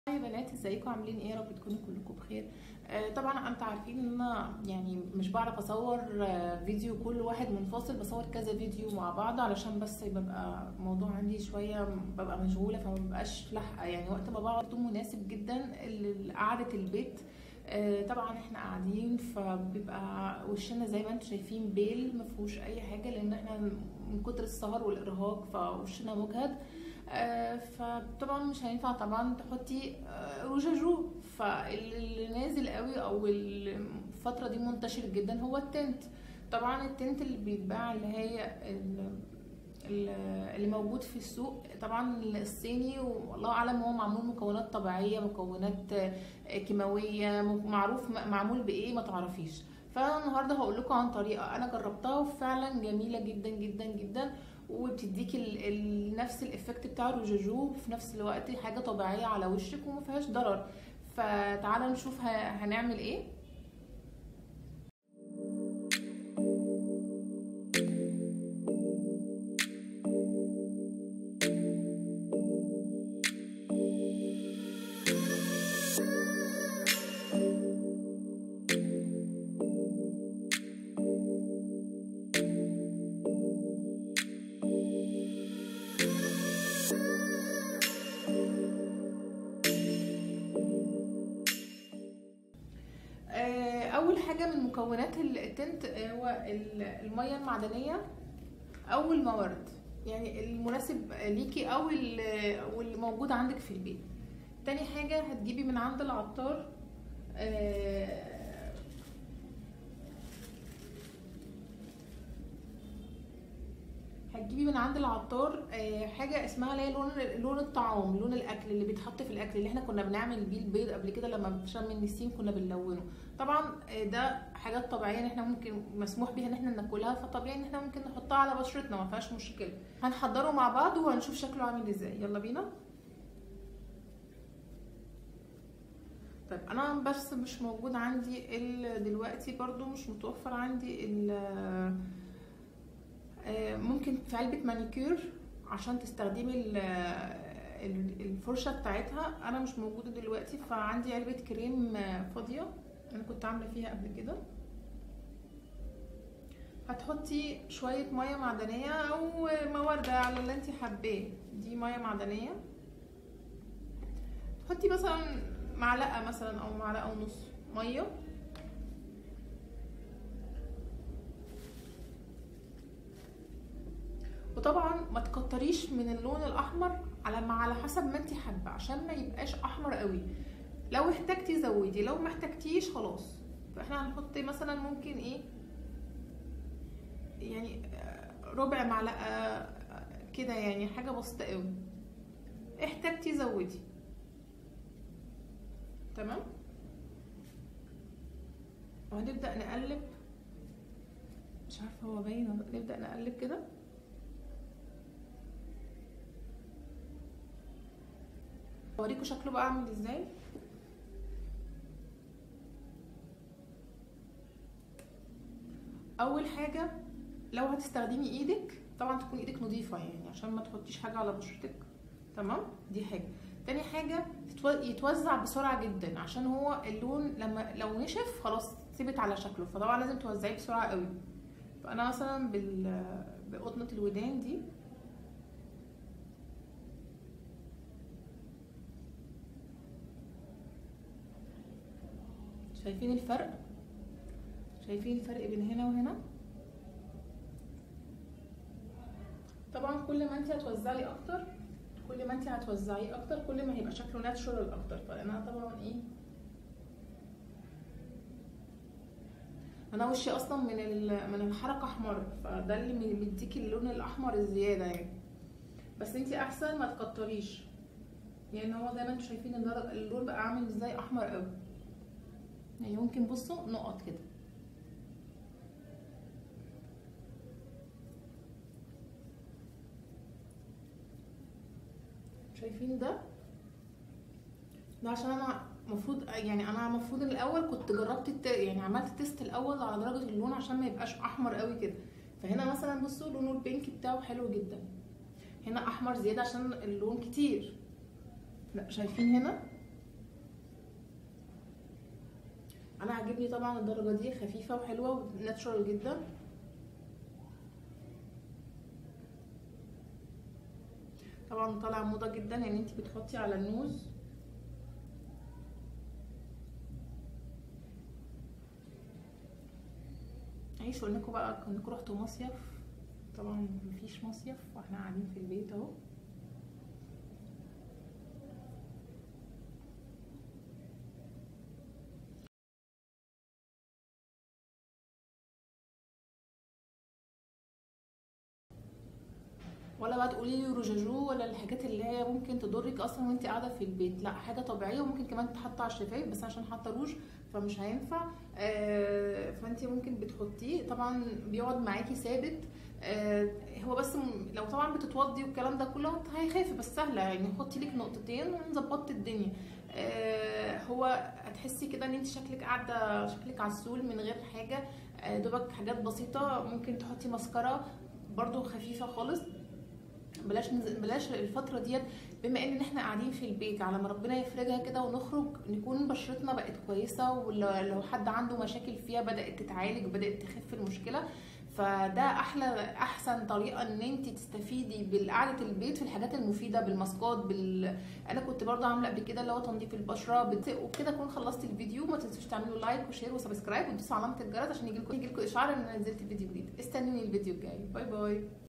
هاي يا بنات ازيكم عاملين ايه يا رب تكونوا كلكم بخير آه طبعا انتوا عارفين ان انا يعني مش بعرف اصور آه فيديو كل واحد منفصل بصور كذا فيديو مع بعض علشان بس ببقى الموضوع عندي شويه ببقى مشغوله فما ببقاش لاحقه يعني وقت ما بقعد مناسب جدا لقعده البيت آه طبعا احنا قاعدين فبيبقى وشنا زي ما انتم شايفين بيل ما فيهوش اي حاجه لان احنا من كتر السهر والارهاق فوشنا مجهد آه فطبعا مش هينفع طبعا تحطي آه روجاجو فاللي نازل قوي او الفتره دي منتشر جدا هو التنت طبعا التنت اللي بيتباع اللي هي اللي موجود في السوق طبعا الصيني والله اعلم هو معمول مكونات طبيعيه مكونات كيماويه معروف معمول بايه ما تعرفيش فانا النهارده هقول لكم عن طريقه انا جربتها وفعلا جميله جدا جدا جدا وبتديكي نفس الافكت بتاع الروجاجو وفي نفس الوقت حاجه طبيعيه على وشك وما فيهاش ضرر فتعالى نشوف هنعمل ايه اول حاجه من مكونات التنت هو الميه المعدنيه او المورد يعني المناسب ليكي او واللي موجود عندك في البيت تاني حاجه هتجيبي من عند العطار هتجيبي من عند العطار حاجه اسمها اللي هي لون لون الطعام لون الاكل اللي بيتحط في الاكل اللي احنا كنا بنعمل بيه البيض قبل كده لما شم النسيم كنا بنلونه طبعا ده حاجات طبيعيه ان احنا ممكن مسموح بيها ان احنا ناكلها فطبيعي ان احنا ممكن نحطها على بشرتنا ما فيهاش مشكله هنحضره مع بعض وهنشوف شكله عامل ازاي يلا بينا طيب انا بس مش موجود عندي دلوقتي برضو مش متوفر عندي ال ممكن في علبة مانيكير عشان تستخدمي الفرشة بتاعتها انا مش موجودة دلوقتي فعندي علبة كريم فاضية انا كنت عاملة فيها قبل كده هتحطي شوية مية معدنية او موردة على اللي انت حباه دي مية معدنية تحطي مثلا معلقة مثلا او معلقة ونص مية وطبعا ما تكتريش من اللون الاحمر على ما على حسب ما انت حابه عشان ما يبقاش احمر قوي لو احتاجتي زودي لو ما احتاجتيش خلاص فاحنا هنحط مثلا ممكن ايه يعني ربع معلقه كده يعني حاجه بسيطه قوي احتاجتي زودي تمام وهنبدا نقلب مش عارفه هو باين نبدا نقلب كده اوريكم شكله بقى عامل ازاي اول حاجه لو هتستخدمي ايدك طبعا تكون ايدك نظيفه يعني عشان ما تحطيش حاجه على بشرتك تمام دي حاجه تاني حاجه يتوزع بسرعه جدا عشان هو اللون لما لو نشف خلاص ثبت على شكله فطبعا لازم توزعيه بسرعه قوي فانا مثلا بال بقطنه الودان دي شايفين الفرق شايفين الفرق بين هنا وهنا طبعا كل ما انت هتوزعي اكتر كل ما انت هتوزعيه اكتر كل ما هيبقى شكله ناتشورال اكتر فانا طبعا ايه انا وشي اصلا من من الحركه احمر فده اللي مديكي اللون الاحمر الزياده يعني بس انت احسن ما تكتريش يعني هو زي ما انتم شايفين اللون بقى عامل ازاي احمر قوي يعني ممكن بصوا نقط كده شايفين ده ده عشان انا المفروض يعني انا المفروض الاول كنت جربت الت... يعني عملت تيست الاول على درجه اللون عشان ما يبقاش احمر قوي كده فهنا مثلا بصوا لونه البينك بتاعه حلو جدا هنا احمر زياده عشان اللون كتير لا شايفين هنا انا عاجبني طبعا الدرجه دي خفيفه وحلوه وناتشورال جدا طبعا طالعه موضه جدا ان انت بتحطي على النوز عيش قلنا لكم بقى انكم رحتوا مصيف طبعا مفيش مصيف واحنا قاعدين في البيت اهو ولا بقى تقولي لي رجاجو ولا الحاجات اللي هي ممكن تضرك اصلا وانت قاعده في البيت لا حاجه طبيعيه وممكن كمان تحط على الشفايف بس عشان حاطه روج فمش هينفع آه فانت ممكن بتحطيه طبعا بيقعد معاكي ثابت آه هو بس م- لو طبعا بتتوضي والكلام ده كله هيخاف بس سهله يعني حطي لك نقطتين وظبطت الدنيا آه هو هتحسي كده ان انت شكلك قاعده شكلك عسول من غير حاجه آه دوبك حاجات بسيطه ممكن تحطي ماسكارا برضو خفيفه خالص بلاش نز- بلاش الفتره ديت بما ان احنا قاعدين في البيت على ما ربنا يفرجها كده ونخرج نكون بشرتنا بقت كويسه ولو حد عنده مشاكل فيها بدات تتعالج بدات تخف المشكله فده احلى احسن طريقه ان انت تستفيدي بالقعده البيت في الحاجات المفيده بالماسكات بال انا كنت برضه عامله قبل كده اللي هو تنظيف البشره بت... وبكده اكون خلصت الفيديو ما تنسوش تعملوا لايك وشير وسبسكرايب وتدوسوا علامه الجرس عشان يجيلكم يجيلكم اشعار ان انا نزلت فيديو جديد استنوني الفيديو الجاي باي باي